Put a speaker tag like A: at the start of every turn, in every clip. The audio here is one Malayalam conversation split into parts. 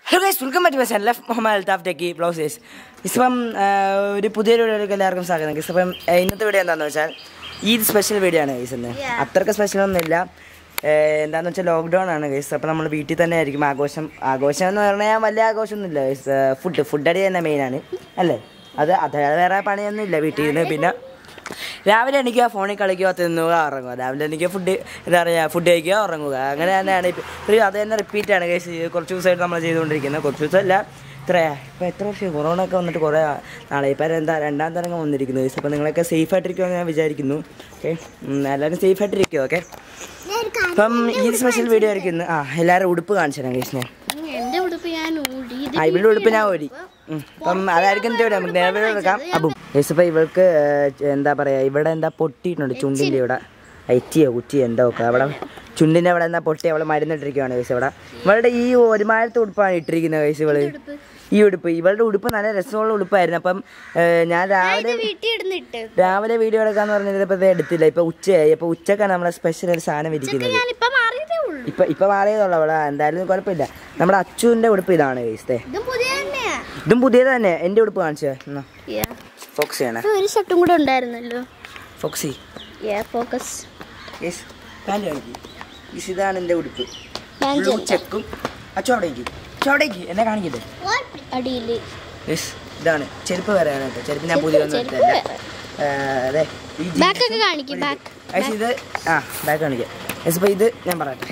A: Hello guys welcome back my channel Muhammad Althaf techie browsers ഇപ്പം ഒരു പുതിയൊരു വീഡിയോയിലേക്ക് എല്ലാവർക്കും സ്വാഗതം ഗൈസ് അപ്പം ആ, ഇന്നത്തെ വീഡിയോ എന്താണെന്ന് വെച്ചാൽ ഈ സ്പെഷ്യൽ വീഡിയോ ആണ് ഗൈസ് ഇന്ന്
B: Yeah.
A: അത്രയ്ക്ക് സ്പെഷ്യൽ ഒന്നുമില്ല ഏഹ്, എന്താണെന്ന് വെച്ചാൽ ലോക്ക്ഡൗൺ ആണ് ഗൈസ് അപ്പം നമ്മൾ വീട്ടിൽ തന്നെ ആയിരിക്കും ആഘോഷം ആഘോഷം എന്ന് പറഞ്ഞാൽ വലിയ ആഘോഷമൊന്നുമില്ല ഗൈസ് ഫുഡ് ഫുഡ് അടി തന്നെ മെയിനാണ് അല്ലേ അത് അത് വേറെ പണിയൊന്നുമില്ല വീട്ടിൽ നിന്ന് പിന്നെ രാവിലെ എണീക്കുക ഫോണിൽ കളിക്കുക തിന്നുക ഉറങ്ങുക രാവിലെ എനിക്ക് ഫുഡ് എന്താ പറയുക ഫുഡ് കഴിക്കുക ഉറങ്ങുക അങ്ങനെ തന്നെയാണ് ഇപ്പം ഒരു അത് തന്നെ റിപ്പീറ്റ് ആണ് കേസ് കുറച്ച് ദിവസമായിട്ട് നമ്മൾ ചെയ്തുകൊണ്ടിരിക്കുന്നത് കുറച്ച് ദിവസമല്ല ഇത്ര ഇപ്പം എത്ര വർഷം കൊറോണ ഒക്കെ വന്നിട്ട് കുറേ നാളെ ഇപ്പം എന്താ രണ്ടാം തരംഗം വന്നിരിക്കുന്നു കേസ് അപ്പം നിങ്ങളൊക്കെ സേഫ് ആയിട്ടിരിക്കുമെന്ന് ഞാൻ വിചാരിക്കുന്നു ഓക്കെ എല്ലാവരും സേഫ് ആയിട്ടിരിക്കുക ഓക്കെ അപ്പം ഈ സ്പെഷ്യൽ വീഡിയോ ആയിരിക്കും ഇന്ന് ആ എല്ലാവരും ഉടുപ്പ് കാണിച്ചു തരാം കേസ് ഞാൻ
B: എന്റെ ഉടുപ്പ് ഞാൻ ഊടി ഇത്
A: ആ ഇവളുടെ ഉടുപ്പ് ഞാൻ ഓടി ഉം. അപ്പം അതായിരിക്കും എൻ്റെ ഇവിടെ നമുക്ക് നേരെ എടുക്കാം അപ്പം യേസ് ഇപ്പം ഇവൾക്ക് ഏഹ്, എന്താ പറയാ ഇവിടെ എന്താ പൊട്ടിയിട്ടുണ്ട് ചുണ്ടിൻ്റെ ഇവിടെ ഐറ്റിയോ കുറ്റിയോ എന്തോ ഒക്കെ അവിടെ ചുണ്ടിൻ്റെ അവിടെ എന്താ പൊട്ടി അവളെ മരുന്നിട്ടിരിക്കുകയാണ് കേസ് ഇവിടെ ഇവളുടെ ഈ ഒരുമാരത്തെ ഉടുപ്പാണ് ഇട്ടിരിക്കുന്നത് കേസ് ഇവള് ഈ ഉടുപ്പ് ഇവളുടെ ഉടുപ്പ് നല്ല രസമുള്ള ഉടുപ്പായിരുന്നു അപ്പം ഏഹ്, ഞാൻ രാവിലെ
B: വീട്ടിൽ ഇടുന്നിട്ട്
A: രാവിലെ വീഡിയോ എടുക്കാന്ന് പറഞ്ഞത് ഇപ്പം ഇത് എടുത്തില്ല ഇപ്പം ഉച്ചയായി ഇപ്പം ഉച്ചക്കാണ് നമ്മളെ സ്പെഷ്യൽ ഒരു സാധനം ഇരിക്കുന്നത്
B: ഞാനിപ്പോ മാറിയതേ ഉള്ളൂ
A: ഇപ്പൊ ഇപ്പൊ മാറിയതുള്ളൂ അവളെ എന്തായാലും കുഴപ്പമില്ല നമ്മുടെ അച്ചുവിന്റെ ഉടുപ്പ് ഇതാണ് കേസേ
B: ഇതും പുതിയ തന്നെയാ
A: ഇതും പുതിയത് തന്നെ എൻ്റെ ഉടുപ്പ് കാണിച്ചേ ഫോക്സ് ചെയ്യണേ
B: ഒരു ഷർട്ടും കൂടെ ഉണ്ടായിരുന്നല്ലോ
A: ഫോക്സി
B: ഫോക്കസ്
A: യെസ് പാൻറ് കാണിക്കും യെസ് ഇതാണ് എൻ്റെ ഉടുപ്പ്
B: ഞാൻ
A: ബ്ലൂ ചെക്കും അച്ചു അവിടേക്ക് അച്ചു അവിടേക്ക് എന്നെ കാണിക്കട്ടെ
B: അടിയില്
A: യെസ് ഇതാണ് ചെരുപ്പ് വരെയാണ് കേട്ടോ ചെരുപ്പ് ഞാൻ പുതിയ ഒന്നും
B: ചെരുപ്പ്
A: എടുത്തല്ല അതെ ഈ jeans-
B: ബാക്ക് ഒക്കെ കാണിക്കും ബാക്ക്
A: യെസ് ഇത് ആ ബാക്ക് കാണിക്കാം യെസ് ഇപ്പം ഇത് ഞാൻ പറയട്ടെ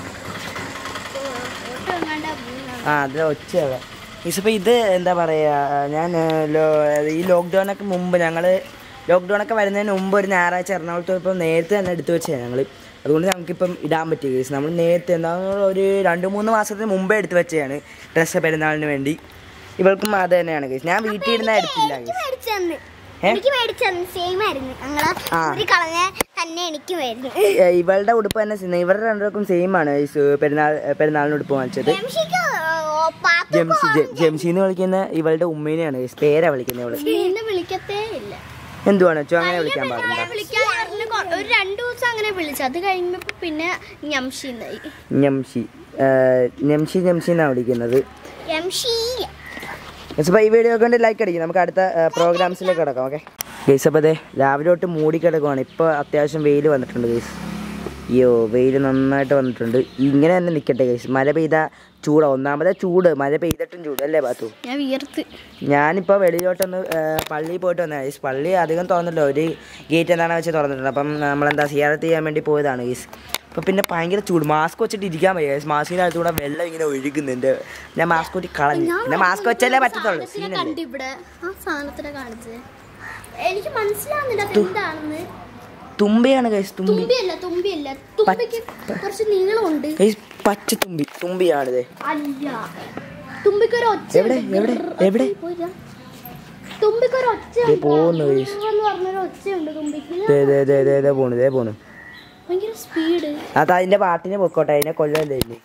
A: ആ അത് ഒച്ചയുള്ള ഇപ്പം ഇത് എന്താ പറയുക ഞാൻ ലോ ഈ ലോക്ക്ഡൗൺ ഒക്കെ മുമ്പ് ഞങ്ങൾ ലോക്ക്ഡൗൺ ഒക്കെ വരുന്നതിന് മുമ്പ് ഒരു ഞായറാഴ്ച എറണാകുളത്ത് ഇപ്പം നേരത്തെ തന്നെ എടുത്തു വെച്ചാൽ ഞങ്ങൾ അതുകൊണ്ട് ഞങ്ങൾക്കിപ്പം ഇടാൻ പറ്റിയ കേസ് നമ്മൾ നേരത്തെ എന്താ ഒരു രണ്ട് മൂന്ന് മാസത്തിന് മുമ്പേ എടുത്തു വെച്ചതാണ് ഡ്രസ്സ് പെരുന്നാളിന് വേണ്ടി ഇവൾക്കും അത് തന്നെയാണ് കേസ് ഞാൻ വീട്ടിൽ ഇരുന്ന എടുത്തില്ല കേസ് ഏ?
C: എനിക്ക് മേടിച്ചന്ന് സെയിം ആയിരുന്നു ഞങ്ങള്
A: ആ.
C: ഒരു കളഞ്ഞ തന്നെ എനിക്ക് വരുന്നു
A: ഏ, ഇവളുടെ ഉടുപ്പ് തന്നെ സിനിമ ഇവരുടെ രണ്ടുപേർക്കും സെയിം ആണ് ഈ സു- പെരുന്നാൾ പെരുന്നാളിന് ഉടുപ്പ് വാങ്ങിച്ചത്
C: ജംഷിക്ക് പാത്തു
A: ജംസി ജെ- ജംസി എന്ന് വിളിക്കുന്ന ഇവളുടെ ഉമ്മേനെയാണ് guys. പേരാ വിളിക്കുന്നത് ഇവള്
B: നിന്നെ വിളിക്കത്തേ ഇല്ല
A: എന്തുവാണ് ചോ അങ്ങനെ വിളിക്കാൻ പാടില്ല
B: വിളിക്കാൻ പറഞ്ഞ് കൊ- ഒരു രണ്ടു ദിവസം അങ്ങനെ വിളിച്ചു അത് കഴിഞ്ഞപ്പോ പിന്നെ ഞംഷിന്നായി
A: ഞംഷി ഏഹ്, ഞംഷി ഞംഷി എന്നാണ് വിളിക്കുന്നത്
C: ജംഷി
A: അപ്പോൾ ഈ വീഡിയോ കൊണ്ട് ലൈക്ക് അടിക്കും നമുക്ക് അടുത്ത പ്രോഗ്രാംസിലേക്ക് കിടക്കാം ഓക്കെ ഗേസ് അപ്പോൾ അതെ രാവിലെ തൊട്ട് മൂടിക്കിടക്കുവാണ് ഇപ്പോൾ അത്യാവശ്യം വെയിൽ വന്നിട്ടുണ്ട് ഗേസ് അയ്യോ വെയിൽ നന്നായിട്ട് വന്നിട്ടുണ്ട് ഇങ്ങനെ തന്നെ നിൽക്കട്ടെ ഗേസ് മഴ പെയ്ത ചൂടാ ഒന്നാമതെ ചൂട് മഴ പെയ്തിട്ടും ചൂട് അല്ലേ ബാത്തു
B: ഞാൻ വിയർത്ത്
A: ഞാനിപ്പോൾ വെളിയിലോട്ടൊന്ന് ഏഹ്, പള്ളിയിൽ പോയിട്ട് വന്നതാണ് ഗീസ് പള്ളി അധികം തുറന്നില്ല ഒരു ഗേറ്റ് എന്താണ് വെച്ച് തുറന്നിട്ടുണ്ട് അപ്പം നമ്മളെന്താ സിയാറത്ത് ചെയ്യാൻ വേണ്ടി പോയതാണ് ഗീസ് അപ്പോൾ പിന്നെ ഭയങ്കര ചൂട് മാസ്ക് വെച്ചിട്ട് ഇരിക്കാൻ വയ്യ ഗീസ് മാസ്കിനകത്ത് കൂടെ വെള്ളം ഇങ്ങനെ ഒഴുകുന്നുണ്ട് ഞാൻ മാസ്ക് വെച്ച് കളഞ്ഞു പിന്നെ മാസ്ക് വെച്ചല്ലേ പറ്റത്തുള്ളൂ സീനല്ലേ
B: കണ്ട് ഇവിടെ ആ സാധനത്തിനെ കാണിച്ചത് എനിക്ക് മനസ്സിലാവുന്നില്ല അത് എന്താണെന്ന്
A: തുമ്പിയാണ് ഗൈസ് തുമ്പി
B: തുമ്പിയല്ല തുമ്പിയല്ല തുമ്പിക്ക് കുറച്ച് നീളമുണ്ട്
A: ഗൈസ് പച്ച തുമ്പി തുമ്പിയാണിത്
B: അല്ല തുമ്പിക്കൊരു ഒച്ച
A: എവിടെ? എവിടെ? എവിടെ?
B: തുമ്പിക്കൊരു ഒച്ച
A: ദേ പോകുന്നു guys.
B: എന്ന് പറഞ്ഞൊരു ഒച്ചയുണ്ട് തുമ്പിക്ക്
A: ദേ ദേ ദേ ദേ ദേ പോണു ദേ പോണു
B: ഭയങ്കര സ്പീഡ്
A: അത് അതിൻ്റെ പാട്ടിന് പൊക്കോട്ടെ അതിനെ കൊല്ലല്ലേ ഇല്ലേ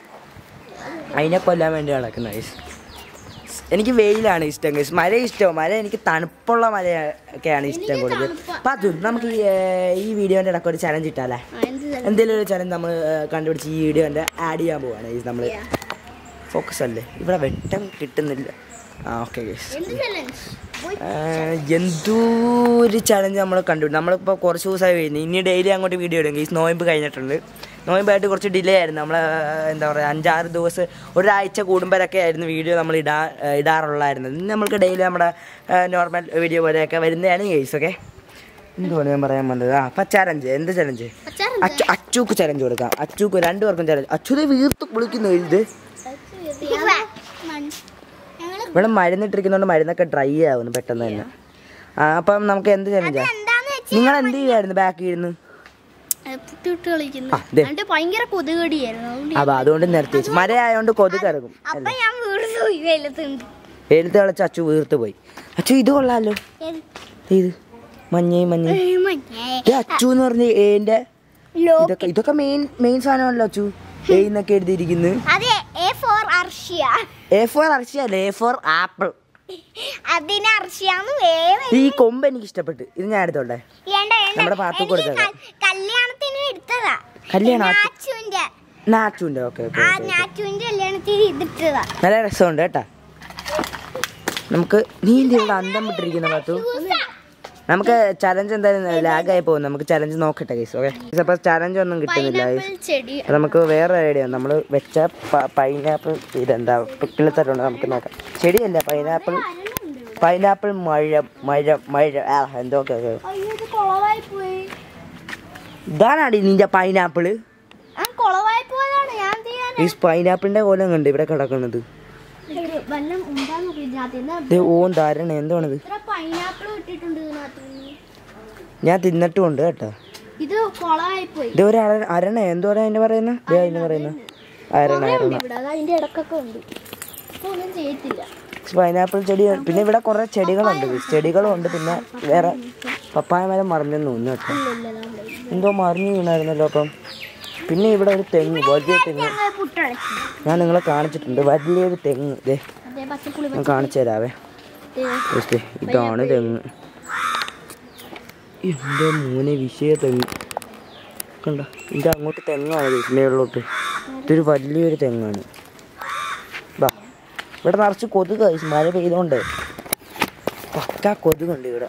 A: അതിനെ കൊല്ലാൻ വേണ്ടി നടക്കുന്ന ഗൈസ് എനിക്ക് വെയിലാണ് ഇഷ്ടം ഗൈസ് മഴ ഇഷ്ടവും മഴ എനിക്ക് തണുപ്പുള്ള മഴയൊക്കെയാണ് ഇഷ്ടം കൂടുതൽ അപ്പം അത് നമുക്ക് ഈ, ഏർ, ഈ വീഡിയോൻ്റെ ഇടയ്ക്ക് ഒരു ചലഞ്ച് ഇട്ടാലേ എന്തെങ്കിലും ഒരു ചലഞ്ച് നമ്മൾ കണ്ടുപിടിച്ച് ഈ വീഡിയോൻ്റെ ആഡ് ചെയ്യാൻ പോവാണ് ഗൈസ് നമ്മൾ ഫോക്കസ് അല്ലേ ഇവിടെ വെട്ടം കിട്ടുന്നില്ല ആ ഓക്കെ ഗൈസ്
B: എന്ത് ചലഞ്ച്
A: എന്തോ ഒരു ചലഞ്ച് നമ്മൾ കണ്ടു നമ്മളിപ്പോൾ കുറച്ച് ദിവസമായി വരുന്നു ഇനി ഡെയിലി അങ്ങോട്ട് വീഡിയോ ഇടും ഈ നോയമ്പ് കഴിഞ്ഞിട്ടുണ്ട് നോയമ്പായിട്ട് കുറച്ച് ഡിലേ ആയിരുന്നു നമ്മൾ എന്താ പറയുക അഞ്ചാറ് ദിവസം ഒരാഴ്ച കൂടുമ്പോഴൊക്കെ ആയിരുന്നു വീഡിയോ നമ്മൾ ഇടാ ഇടാറുള്ളായിരുന്നത് ഇന്ന് നമ്മൾക്ക് ഡെയിലി നമ്മുടെ നോർമൽ വീഡിയോ പോലെയൊക്കെ വരുന്നതാണ് കേസ് ഓക്കെ എന്തുവാണ് ഞാൻ പറയാൻ വന്നത് ആ അപ്പം ചലഞ്ച് എന്ത് ചലഞ്ച് അച്ചു അച്ചൂക്ക് ചലഞ്ച് കൊടുക്കാം അച്ചൂക്ക് രണ്ടുപേർക്കും ചലഞ്ച് അച്ചുതെ വീർത്ത് വിളിക്കുന്നു ഇത്
C: ഞങ്ങള്
A: ഇവിടെ മരുന്നിട്ടിരിക്കുന്നതുകൊണ്ട് മരുന്നൊക്കെ ഡ്രൈ ആവുന്നു പെട്ടെന്ന് തന്നെ ആ അപ്പം നമുക്ക് എന്ത് ചലഞ്ചാ
C: എന്താന്ന് വെച്ചാൽ
A: നിങ്ങൾ എന്ത് ചെയ്യുമായിരുന്നു ബാക്കിൽ ഇരുന്ന്
B: പുട്ടിട്ട് കളിക്കുന്നു
A: ആ, ദേ.
B: എന്നിട്ട് ഭയങ്കര കൊതുകടിയായിരുന്നു അതുകൊണ്ട്
A: അപ്പൊ അതുകൊണ്ട് നിർത്തി വെച്ചു മഴ ആയതുകൊണ്ട് കൊതുക് ഇറങ്ങും
C: അപ്പൊ ഞാൻ വീട് പോയി വെയിലത്തുണ്ട്
A: എഴുത്ത് കളിച്ച് അച്ചു വീർത്ത് പോയി അച്ചു ഇത് കൊള്ളാലോ ഇത് മഞ്ഞയും മഞ്ഞയും ഇത് അച്ചു എന്ന് പറഞ്ഞ ഏന്റെ ഇതൊക്കെ ഇതൊക്കെ മെയിൻ മെയിൻ സാധനമാണല്ലോ അച്ചു ഏന്നൊക്കെ എഴുതിയിരിക്കുന്നു
C: അതെ A for Arshya
A: A for അർച്ചിയല്ല എ ഫോർ ആപ്പിൾ
C: അതിന് അർഷ്യാന്ന് വേറെ
A: ഈ കൊമ്പ് എനിക്ക് ഇഷ്ടപ്പെട്ടു ഇത് ഞാൻ എടുത്തോട്ടെ
C: ഏണ്ട, ഏണ്ട.
A: നമ്മുടെ പാത്തു
C: എനിക്ക്
A: കൊടുത്തതാ.
C: ക- കല്യാണത്തിന് എടുത്തതാ
A: കല്യാണം ആക്കി-
C: അച്ചുവിന്റെ
A: നാച്ചുണ്ട് ഓക്കെ ഓക്കെ
C: ആ നാറ്റുവിന്റെ കല്യാണത്തിന് ഇതിട്ടതാ
A: നല്ല രസമുണ്ട് കേട്ടാ നമുക്ക് നീ എന്ത് ഇവിടെ അന്തം വിട്ടിരിക്കുന്ന പാത്തു നമുക്ക് ചലഞ്ച് എന്തായാലും ലാഗായി പോകും നമുക്ക് ചലഞ്ച് നോക്കട്ടെ ഗൈസ് ഓക്കെ അപ്പോൾ ചലഞ്ച് ഒന്നും കിട്ടുന്നില്ല guys.
B: പൈനാപ്പിൾ ചെടി
A: അത് നമുക്ക് വേറെ ഐഡിയ നമ്മൾ വെച്ച പൈനാപ്പിൾ ഇതെന്താ പിക്കിളിത്തട്ടുണ്ട് നമുക്ക് നോക്കാം ശരിയല്ല പൈനാപ്പിൾ പൈനാപ്പിൾ മഴ മഴ മഴ ആ എന്തൊക്കെ
B: അയ്യോ ഇത് കുളവായി പോയി
A: ഇതാണാടി നിന്റെ പൈനാപ്പിള്
B: ആ കുളവായി പോയതാണ് ഞാൻ ചെയ്യാൻ
A: ഈ പൈനാപ്പിളിന്റെ കോലം കണ്ട് ഇവിടെ കിടക്കുന്നത്
B: വല്ലം ഉണ്ടാന്ന് നോക്കി ഇതിനകത്ത് എന്നാ
A: ഇത് ഓൻ ധാരണ എന്താണത്
B: ഇത്ര പൈനാപ്പിൾ ഇട്ടിട്ടുണ്ട് ഇതിനകത്ത്
A: ഞാൻ തിന്നിട്ടുമുണ്ട് കേട്ടോ
B: ഇത് കുളമായി പോയി
A: ഇത് ഒരു അര- അരണ എന്തോടാ അതിന് പറയുന്നത് ഇതേ അതിന് പറയുന്നത് അരണ അരണ
B: ഇവിടെ അത് അതിന്റെ ഇടക്കൊക്കെ ഉണ്ട് ഇപ്പൊ ഒന്നും ചെയ്യത്തില്ല
A: പൈനാപ്പിൾ ചെടി പിന്നെ ഇവിടെ കുറെ ചെടികളുണ്ട് ചെടികളും ഉണ്ട് പിന്നെ വേറെ പപ്പായ മരം മറിഞ്ഞെന്ന് തോന്നുന്നു കേട്ടോ എന്തോ മറിഞ്ഞു വീണായിരുന്നല്ലോ അപ്പം പിന്നെ ഇവിടെ ഒരു തെങ്ങ് വലിയ തെങ്ങ്
B: പുട്ടടച്ചു
A: ഞാൻ നിങ്ങളെ കാണിച്ചിട്ടുണ്ട് വലിയൊരു തെങ്ങ് ദേ
B: അതേ പച്ചപ്പുളി
A: ഞാൻ കാണിച്ചു തരാവേ Just ദേ, ഇതാണ് തെങ്ങ് എൻ്റെ മൂന്ന് വിഷയ തെങ്ങ് കണ്ട ഇത് അങ്ങോട്ട് തെങ്ങാണ് മേളിലോട്ട് ഇതൊരു വലിയൊരു തെങ്ങാണ് ബാ ഇവിടെ നിറച്ച് കൊതുക് guys. മഴ പെയ്തോണ്ട് പക്ക കൊതുകുണ്ട് ഇവിടെ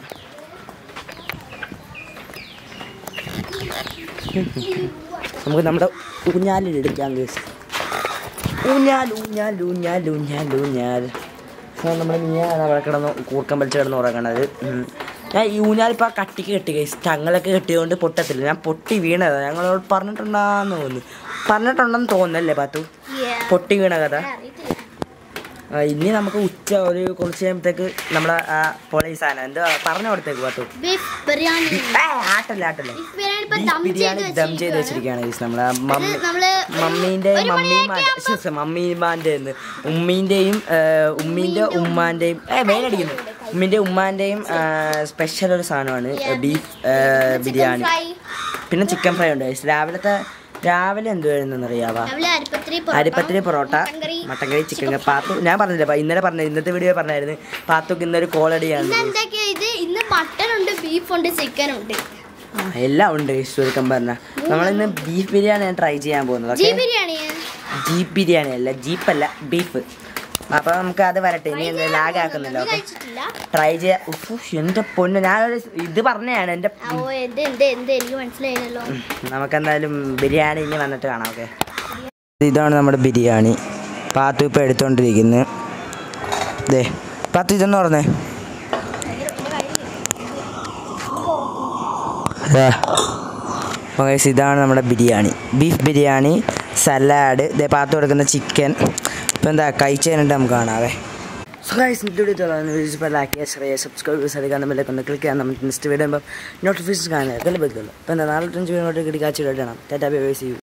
A: നമുക്ക് നമ്മുടെ ഊഞ്ഞാലിൽ എടുക്കാം കേസ് ഊഞ്ഞാൽ ഊഞ്ഞാൽ ഊഞ്ഞാൽ ഊഞ്ഞാൽ ഊഞ്ഞാൽ നമ്മൾ മീനാണ് അവിടെ കിടന്ന് കൂർക്കം വലിച്ച് കിടന്ന് ഉറങ്ങണത് ഉം. ഞാൻ ഈ ഊഞ്ഞാലിപ്പോൾ ആ കട്ടിക്ക് കെട്ടി കേസ് ചങ്ങലൊക്കെ കെട്ടിയതുകൊണ്ട് പൊട്ടത്തില്ല ഞാൻ പൊട്ടി വീണതാ ഞങ്ങളോട് പറഞ്ഞിട്ടുണ്ടാന്ന് തോന്നുന്നു പറഞ്ഞിട്ടുണ്ടെന്ന് തോന്നുന്നല്ലേ പാത്തു പൊട്ടി വീണ കഥ ആ, ഇനി നമുക്ക് ഉച്ച ഒരു കുറച്ച് കഴിയുമ്പത്തേക്ക് നമ്മളെ ആ പൊളി സാധനം എന്താ പറഞ്ഞു കൊടുത്തേക്ക് പാത്തു
B: ബീഫ് ബിരിയാണി
A: ഏ, ആട്ടല്ല ആട്ടല്ല
B: ബീഫ് ബിരിയാണി ഇപ്പൊ
A: ബീഫ്
B: ദം
A: ബിരിയാണി
B: ചെയ്ത്
A: ദം ചെയ്ത് വെച്ചിരിക്കുകയാണ് ഗൈസ് നമ്മളെ മമ്മി
B: നമ്മള്
A: മമ്മീന്റെ മമ്മിമാന്റെ മമ്മിമാന്റെ ഉമ്മീന്റെയും ഉമ്മീന്റെ ഉമ്മാന്റെയും ഏ വെയിലടിക്കുന്നു ഉമ്മീന്റെ ഉമ്മാന്റെയും സ്പെഷ്യൽ ഒരു സാധനമാണ് ബീഫ് ബിരിയാണി
B: ഫ്രൈ
A: പിന്നെ ചിക്കൻ ഫ്രൈ ഉണ്ട് guys. രാവിലത്തെ രാവിലെ എന്തുവായിരുന്നു അറിയാവാ
B: രാവിലെ അരിപ്പത്തിരി
A: അരിപ്പത്തിരി parotta mutton curry chicken curry Pathu ഞാൻ പറഞ്ഞില്ല പ- ഇന്നലെ പറഞ്ഞ ഇന്നത്തെ വീഡിയോ പറഞ്ഞായിരുന്നു പാത്തുക്ക് ഇന്നൊരു കോളടിയാണ്
B: ഇന്ന് എന്തൊക്കെയാ ഇത് ഇന്ന് മട്ടൺ ഉണ്ട് ബീഫ് ഉണ്ട് ചിക്കൻ ഉണ്ട്
A: ആ, എല്ലാം ഉണ്ട് ചുരുക്കം പറഞ്ഞ നമ്മളിന്ന് ബീഫ് ബിരിയാണിയാണ് ട്രൈ ചെയ്യാൻ പോകുന്നത്
B: G
A: okay
B: biryani
A: jeep biryani അല്ല ജീപ്പല്ല ബീഫ് അപ്പൊ നമുക്ക് അത് വരട്ടെ ഇനി എന്താ ലാഗ് ആക്കുന്നില്ല ഓക്കെ
B: കഴിച്ചിട്ടില്ല
A: ട്രൈ ചെയ്യാ ഉഫ്, എന്റെ പൊന്ന് ഞാനൊരു ഇത് പറഞ്ഞതാണ് എന്റെ
B: ഓ എന്ത് എന്ത് എന്ത് എനിക്ക് മനസ്സിലായില്ലല്ലോ
A: നമുക്ക് എന്തായാലും ബിരിയാണി ഇനി വന്നിട്ട് കാണാം ഓക്കെ ഇതാണ് നമ്മുടെ ബിരിയാണി പാത്തു ഇപ്പൊ എടുത്തോണ്ടിരിക്കുന്നത് ദേ പാത്തു ഇതെന്ന് പറഞ്ഞേ ദേ. അപ്പോൾ guys, ഇതാണ് നമ്മുടെ ബിരിയാണി ബീഫ് ബിരിയാണി സലാഡ് ദേ പാത്തു കൊടുക്കുന്ന ചിക്കൻ ഇപ്പം എന്താ കഴിച്ചു കഴിഞ്ഞിട്ട് നമുക്ക് കാണാവേ സോ ഗൈസ് വീഡിയോ ലൈക്ക് ചെയ്യുക സബ്സ്ക്രൈബ് ചെയ്യുക നമ്മളെ കൊണ്ട് ക്ലിക്ക് ചെയ്യാൻ നമുക്ക് നെക്സ്റ്റ് വീഡിയോ നോട്ടിഫിക്കേഷൻ കാണുക ഇതെല്ലാം പറ്റുള്ളൂ ഇപ്പം എന്താ നാളെ അഞ്ച് വീഡിയോ കിടക്കാച്ച് ഇടണം tata bye bye see U